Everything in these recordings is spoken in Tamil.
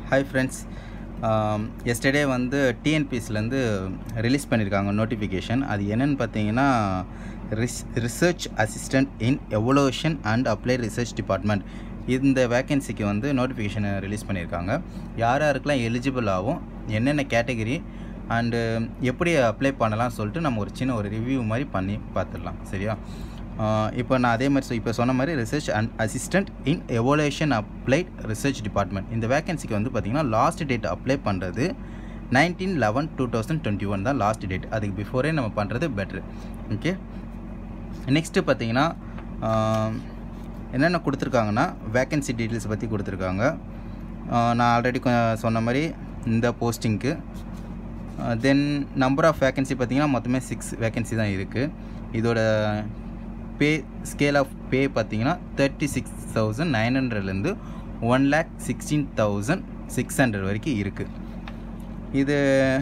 ஹாய் ஃப்ரெண்ட்ஸ் எஸ்டர்டே வந்து டிஎன்பிஎஸ்லேருந்து ரிலீஸ் பண்ணியிருக்காங்க நோட்டிஃபிகேஷன் அது என்னென்னு பார்த்தீங்கன்னா res research assistant in evolution and apply research department இந்த வேக்கன்சிக்கு வந்து நோட்டிஃபிகேஷனை ரிலீஸ் பண்ணியிருக்காங்க யார் யாருக்கெல்லாம் எலிஜிபிள் ஆகும் என்னென்ன கேட்டகரி அண்டு எப்படி அப்ளை பண்ணலாம் சொல்லிட்டு நம்ம ஒரு சின்ன ஒரு ரிவ்யூ மாதிரி பண்ணி பார்த்துடலாம் சரியா இப்போ நான் அதே மாதிரி இப்போ சொன்ன மாதிரி research and assistant in evolution applied research department இந்த வேகன்சிக்கு வந்து பார்த்திங்கன்னா லாஸ்ட் டேட் அப்ளை பண்ணுறது nineteen eleven two thousand twenty one தான் லாஸ்ட் டேட் அதுக்கு பிஃபோரே நம்ம பண்ணுறது பெட்ரு ஓகே நெக்ஸ்ட்டு பார்த்தீங்கன்னா என்னென்ன கொடுத்துருக்காங்கன்னா வேக்கன்சி டீட்டெயில்ஸ் பற்றி கொடுத்துருக்காங்க நான் ஆல்ரெடி சொன்ன மாதிரி இந்த போஸ்டிங்க்கு தென் நம்பர் ஆஃப் வேக்கன்சி பார்த்திங்கன்னா மொத்தமே சிக்ஸ் வேக்கன்சி தான் இருக்குது இதோட பே ஸ்கேல் ஆஃப் பே பார்த்தீங்கன்னா தேர்ட்டி சிக்ஸ் தௌசண்ட் நைன் ஹண்ட்ரட்லேருந்து one lakh sixteen thousand six hundred வரைக்கும் இருக்குது இது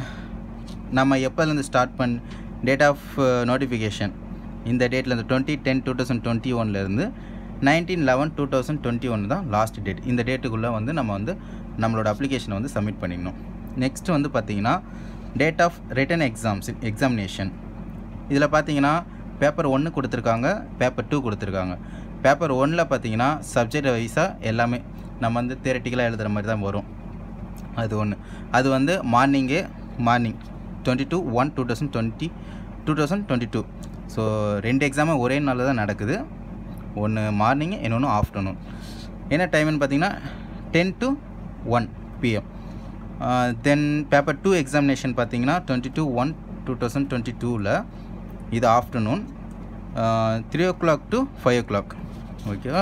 நம்ம எப்போலேருந்து ஸ்டார்ட் பண் டேட் ஆஃப் நோட்டிஃபிகேஷன் இந்த டேட்லேருந்து twenty ten two thousand twenty ஒன்லேருந்து nineteen eleven two thousand twenty one தான் லாஸ்ட் டேட் இந்த டேட்டுக்குள்ளே வந்து நம்ம வந்து நம்மளோட அப்ளிகேஷனை வந்து சப்மிட் பண்ணிடணும் நெக்ஸ்ட் வந்து பார்த்திங்கன்னா date of written exams examination இதில் பார்த்தீங்கன்னா பேப்பர் ஒன்று கொடுத்துருக்காங்க பேப்பர் டூ கொடுத்துருக்காங்க பேப்பர் ஒன்னில் பார்த்தீங்கன்னா சப்ஜெக்ட் வைஸாக எல்லாமே நம்ம வந்து தியரட்டிக்கலாக எழுதுகிற மாதிரி தான் வரும் அது ஒன்று அது வந்து மார்னிங்கே morning twenty two one two thousand twenty two thousand twenty two so ரெண்டு எக்ஸாமும் ஒரே நாளில் தான் நடக்குது ஒன்று மார்னிங் இன்னொன்று ஆஃப்டர்நூன் என்ன டைம்னு பார்த்தீங்கன்னா ten to one PM then paper two examination பார்த்தீங்கன்னா twenty two one two thousand twenty டூவில் இது afternoon three o'clock to five o'clock ஓகேவா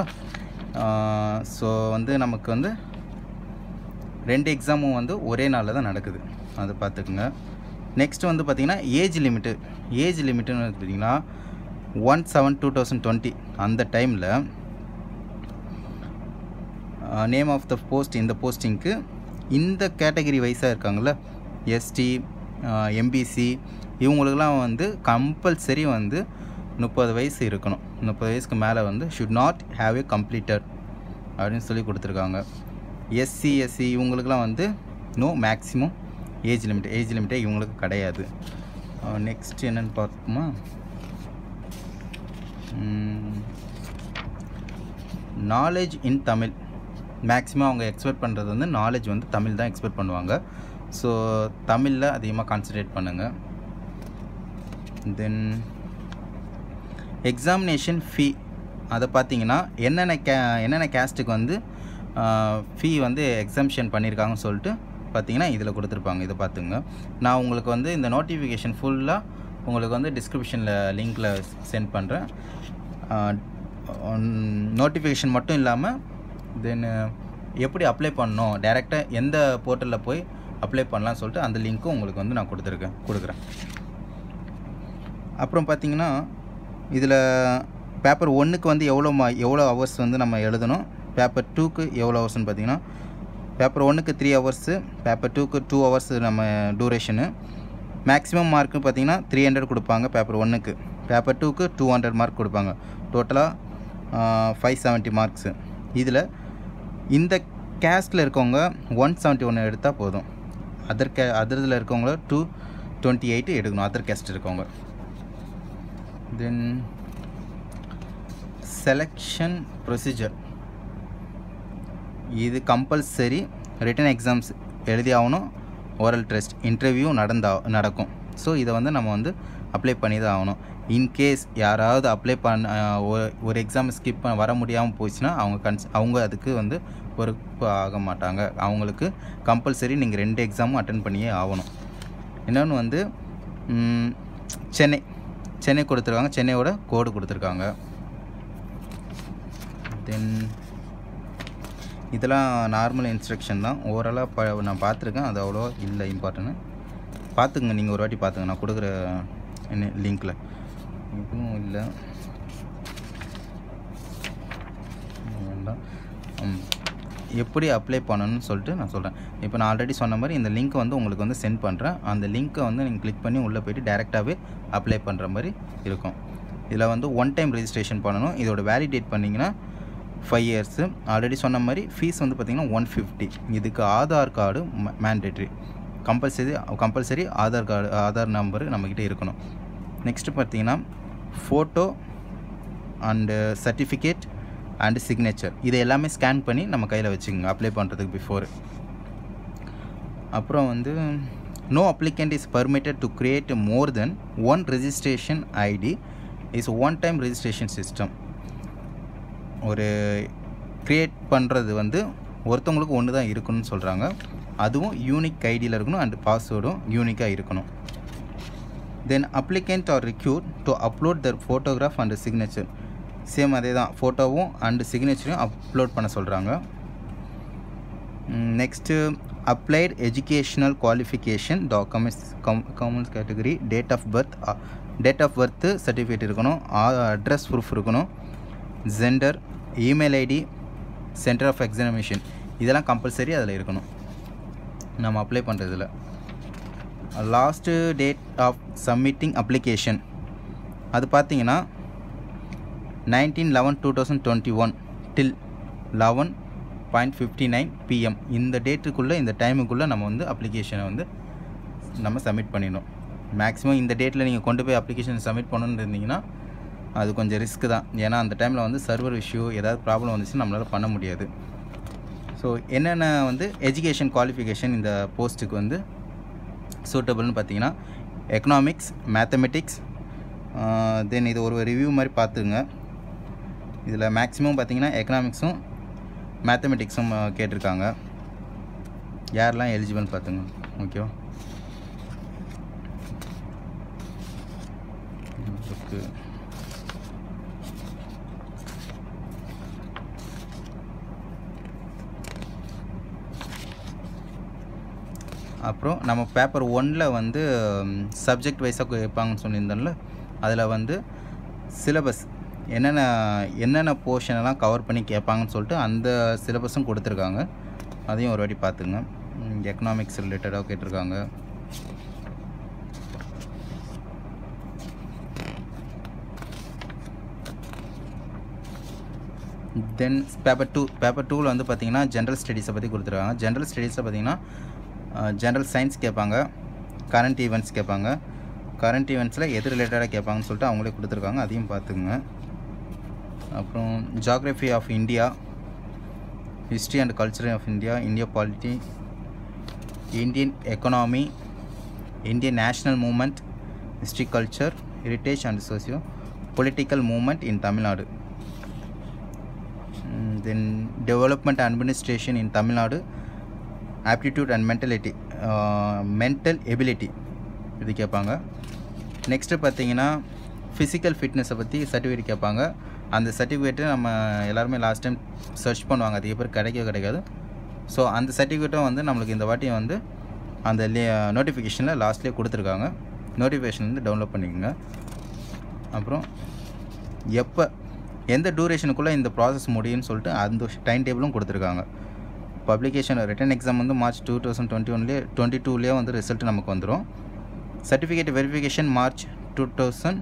ஸோ வந்து நமக்கு வந்து ரெண்டு எக்ஸாமும் வந்து ஒரே நாளில் தான் நடக்குது அதை பார்த்துக்குங்க நெக்ஸ்ட் வந்து பார்த்திங்கன்னா ஏஜ் லிமிட்டு ஏஜ் லிமிட்டுன்னு பார்த்தீங்கன்னா one seven two thousand twenty அந்த டைமில் நேம் ஆஃப் த போஸ்ட் இந்த போஸ்டிங்க்கு இந்த கேட்டகரி வைஸாக இருக்காங்கள எஸ்டி எம்பிசி இவங்களுக்கெல்லாம் வந்து கம்பல்சரி வந்து முப்பது வயசு இருக்கணும் முப்பது வயசுக்கு மேலே வந்து should not have a completed அப்படின்னு சொல்லி கொடுத்துருக்காங்க எஸ்சி எஸ்சி இவங்களுக்கெல்லாம் வந்து no maximum age limit age லிமிட்டே இவங்களுக்கு கிடையாது நெக்ஸ்ட் என்னென்னு பார்ப்போமா நாலேஜ் இன் தமிழ் மேக்ஸிமம் அவங்க எக்ஸ்பெக்ட் பண்ணுறது வந்து நாலேஜ் வந்து தமிழ் தான் எக்ஸ்பெக்ட் பண்ணுவாங்க ஸோ தமிழில் அதிகமாக கான்சன்ட்ரேட் பண்ணுங்கள் தென் எக்ஸாமினேஷன் ஃபீ அதை பார்த்தீங்கன்னா என்னென்ன கே என்னென்ன கேஸ்ட்டுக்கு வந்து ஃபீ வந்து எக்ஸாம்ஷன் பண்ணியிருக்காங்கன்னு சொல்லிட்டு பார்த்தீங்கன்னா இதில் கொடுத்துருப்பாங்க இதை பார்த்துங்க நான் உங்களுக்கு வந்து இந்த நோட்டிஃபிகேஷன் ஃபுல்லாக உங்களுக்கு வந்து டிஸ்கிரிப்ஷனில் லிங்க்கில் சென்ட் பண்ணுறேன் நோட்டிஃபிகேஷன் மட்டும் இல்லாமல் தென் எப்படி அப்ளை பண்ணணும் டேரெக்டாக எந்த போர்ட்டலில் போய் அப்ளை பண்ணலாம்னு சொல்லிட்டு அந்த லிங்க்கும் உங்களுக்கு வந்து நான் கொடுத்துருக்கேன் கொடுக்குறேன் அப்புறம் பார்த்தீங்கன்னா இதில் பேப்பர் ஒன்றுக்கு வந்து எவ்வளோ மா எவ்வளோ ஹவர்ஸ் வந்து நம்ம எழுதணும் பேப்பர் டூக்கு எவ்வளோ ஹவர்ஸ்னு பார்த்தீங்கன்னா பேப்பர் ஒன்றுக்கு த்ரீ ஹவர்ஸு பேப்பர் டூக்கு டூ ஹவர்ஸ் நம்ம டூரேஷனு மேக்ஸிமம் மார்க்கு பார்த்தீங்கன்னா த்ரீ ஹண்ட்ரட் கொடுப்பாங்க பேப்பர் ஒன்றுக்கு பேப்பர் டூக்கு டூ ஹண்ட்ரட் மார்க் கொடுப்பாங்க டோட்டலாக ஃபைவ் செவன்ட்டி மார்க்ஸு இதில் இந்த கேஸ்ட்டில் இருக்கவங்க ஒன் செவன்ட்டி ஒன்று எடுத்தால் போதும் அதர் கே அதர் இருக்கவங்கள டூ டுவெண்ட்டி எயிட்டு எடுக்கணும் அதர் கேஸ்ட் இருக்கவங்க தென் செலெக்ஷன் ப்ரொசீஜர் இது கம்பல்சரி ரிட்டன் எக்ஸாம்ஸ் எழுதி ஆகணும் ஓரல் டெஸ்ட் இன்டர்வியூ நடந்தா நடக்கும் ஸோ இதை வந்து நம்ம வந்து அப்ளை பண்ணி தான் ஆகணும் இன்கேஸ் யாராவது அப்ளை பண்ண ஒரு எக்ஸாம் ஸ்கிப் பண்ண வர முடியாமல் போச்சுன்னா அவங்க கன்ஸ் அவங்க அதுக்கு வந்து பொறுப்பு ஆக மாட்டாங்க அவங்களுக்கு கம்பல்சரி நீங்கள் ரெண்டு எக்ஸாமும் அட்டன் பண்ணியே ஆகணும் இன்னொன்று வந்து சென்னை சென்னை கொடுத்துருக்காங்க சென்னையோட கோடு கொடுத்துருக்காங்க தென் இதெல்லாம் நார்மல் இன்ஸ்ட்ரக்ஷன் தான் ஓவராலாக ப நான் பார்த்துருக்கேன் அது அவ்வளோ இல்லை இம்பார்ட்டன்னு பார்த்துக்குங்க நீங்கள் ஒரு வாட்டி பார்த்துங்க நான் கொடுக்குற என்ன லிங்க்கில் இதுவும் இல்லை வேண்டாம் எப்படி அப்ளை பண்ணணும்னு சொல்லிட்டு நான் சொல்கிறேன் இப்போ நான் ஆல்ரெடி சொன்ன மாதிரி இந்த லிங்க்கை வந்து உங்களுக்கு வந்து சென்ட் பண்ணுறேன் அந்த லிங்க்கை வந்து நீங்கள் கிளிக் பண்ணி உள்ளே போய்ட்டு டேரெக்டாகவே அப்ளை பண்ணுற மாதிரி இருக்கும் இதில் வந்து ஒன் டைம் ரெஜிஸ்ட்ரேஷன் பண்ணணும் இதோட வேலிடேட் பண்ணிங்கன்னா ஃபைவ் இயர்ஸு ஆல்ரெடி சொன்ன மாதிரி ஃபீஸ் வந்து பார்த்திங்கன்னா ஒன் ஃபிஃப்டி இதுக்கு Aadhaar card mandatory compulsory compulsory Aadhaar card Aadhaar number நம்மக்கிட்ட இருக்கணும் நெக்ஸ்ட்டு பார்த்தீங்கன்னா photo and certificate and signature இதை எல்லாமே ஸ்கேன் பண்ணி நம்ம கையில் வச்சுக்கோங்க அப்ளை பண்ணுறதுக்கு பிஃபோர் அப்புறம் வந்து no applicant is permitted to create more then one registration ID is one time registration system ஒரு க்ரியேட் பண்ணுறது வந்து ஒருத்தவங்களுக்கு ஒன்று தான் இருக்கணும்னு சொல்கிறாங்க அதுவும் யூனிக் ஐடியில் இருக்கணும் அண்ட் பாஸ்வேர்டும் யூனிக்காக இருக்கணும் then applicant are required to upload the photograph and signature same அதே தான் ஃபோட்டோவும் அண்டு சிக்னேச்சரையும் அப்லோட் பண்ண சொல்கிறாங்க next applied educational qualification documents come commons category date of birth date of birth certificate இருக்கணும் அட்ரஸ் ப்ரூஃப் இருக்கணும் gender email ID centre of examination இதெல்லாம் கம்பல்சரி அதில் இருக்கணும் நம்ம அப்ளை பண்ணுறதுல last date of submitting application அது பார்த்தீங்கன்னா nineteen eleven two thousand twenty one till eleven point fifty nine PM இந்த டேட்டுக்குள்ளே இந்த டைமுக்குள்ளே நம்ம வந்து அப்ளிகேஷனை வந்து நம்ம சப்மிட் பண்ணிடணும் மேக்ஸிமம் இந்த டேட்டில் நீங்கள் கொண்டு போய் அப்ளிகேஷன் சப்மிட் பண்ணணுன்னு இருந்தீங்கன்னா அது கொஞ்சம் ரிஸ்க்கு தான் ஏன்னா அந்த டைமில் வந்து சர்வர் இஷ்யூ ஏதாவது ப்ராப்ளம் வந்துச்சுன்னா நம்மளால் பண்ண முடியாது ஸோ என்னென்ன வந்து எஜுகேஷன் குவாலிஃபிகேஷன் இந்த போஸ்ட்டுக்கு வந்து சூட்டபிள்னு பார்த்தீங்கன்னா எக்கனாமிக்ஸ் மேத்தமெட்டிக்ஸ் தென் இது ஒரு ரிவ்யூ மாதிரி பார்த்துங்க இதில் மேக்ஸிமம் பார்த்தீங்கன்னா எக்கனாமிக்ஸும் மேத்தமெட்டிக்ஸும் கேட்டிருக்காங்க யாரெல்லாம் எலிஜிபிள்னு பார்த்துங்க ஓகேவா ஓகே அப்புறம் நம்ம பேப்பர் ஒனில் வந்து சப்ஜெக்ட் வைஸாக கேட்பாங்கன்னு சொல்லியிருந்தோம்ல அதில் வந்து சிலபஸ் என்னென்ன என்னென்ன போர்ஷனெல்லாம் கவர் பண்ணி கேட்பாங்கன்னு சொல்லிட்டு அந்த சிலபஸும் கொடுத்துருக்காங்க அதையும் ஒரு வாட்டி பார்த்துங்க எக்கனாமிக்ஸ் ரிலேட்டடாக கேட்டிருக்காங்க தென் பேப்பர் டூ பேப்பர் டூவில் வந்து பார்த்தீங்கன்னா ஜென்ரல் ஸ்டடீஸை பற்றி கொடுத்துருக்காங்க ஜென்ரல் ஸ்டடீஸில் பார்த்தீங்கன்னா ஜென்ரல் சயின்ஸ் கேட்பாங்க கரண்ட் ஈவெண்ட்ஸ் கேட்பாங்க கரண்ட் ஈவெண்ட்ஸில் எது ரிலேட்டடாக கேட்பாங்கன்னு சொல்லிட்டு அவங்களே கொடுத்துருக்காங்க அதையும் பார்த்துக்குங்க அப்புறம் geography of India history and culture of India India polity Indian economy Indian national movement history culture heritage and socio political movement in Tamil Nadu then development administration in Tamil Nadu aptitude and mentality mental ability இது கேட்பாங்க நெக்ஸ்ட்டு பார்த்தீங்கன்னா ஃபிசிக்கல் ஃபிட்னஸை பற்றி சர்டிஃபிகேட் கேட்பாங்க அந்த சர்டிஃபிகேட்டு நம்ம எல்லாருமே லாஸ்ட் டைம் சர்ச் பண்ணுவாங்க அதிக பேர் கிடைக்கவே கிடைக்காது ஸோ அந்த சர்டிஃபிகேட்டும் வந்து நம்மளுக்கு இந்த வாட்டி வந்து அந்த நோட்டிஃபிகேஷனில் லாஸ்ட்லேயே கொடுத்துருக்காங்க நோட்டிஃபிகேஷன் வந்து டவுன்லோட் பண்ணிக்கோங்க அப்புறம் எப்போ எந்த டூரேஷனுக்குள்ளே இந்த ப்ராசஸ் முடியும்னு சொல்லிட்டு அந்த டைம் டேபிளும் கொடுத்துருக்காங்க பப்ளிகேஷன் ரிட்டன் எக்ஸாம் வந்து மார்ச் டூ தௌசண்ட் டுவெண்ட்டி ஒன்லேயே டுவெண்ட்டி டூலேயே வந்து ரிசல்ட் நமக்கு வந்துடும் certificate verification March two thousand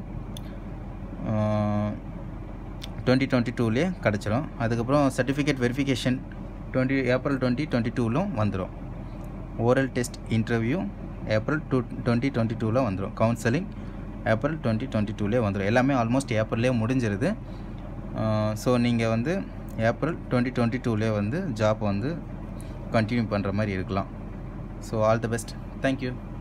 twenty twenty டூலேயே கிடச்சிரும் அதுக்கப்புறம் certificate verification twenty April twenty twenty டூலும் வந்துடும் oral test interview April two twenty twenty டூவில் வந்துடும் கவுன்சிலிங் ஏப்ரல் டுவெண்ட்டி டுவெண்ட்டி டூலேயே வந்துடும் எல்லாமே ஆல்மோஸ்ட் ஏப்ரல்லே முடிஞ்சிருது ஸோ நீங்கள் வந்து ஏப்ரல் டுவெண்ட்டி டுவெண்ட்டி டூலேயே வந்து ஜாப் வந்து கண்டினியூ பண்ணுற மாதிரி இருக்கலாம் so all the best thank you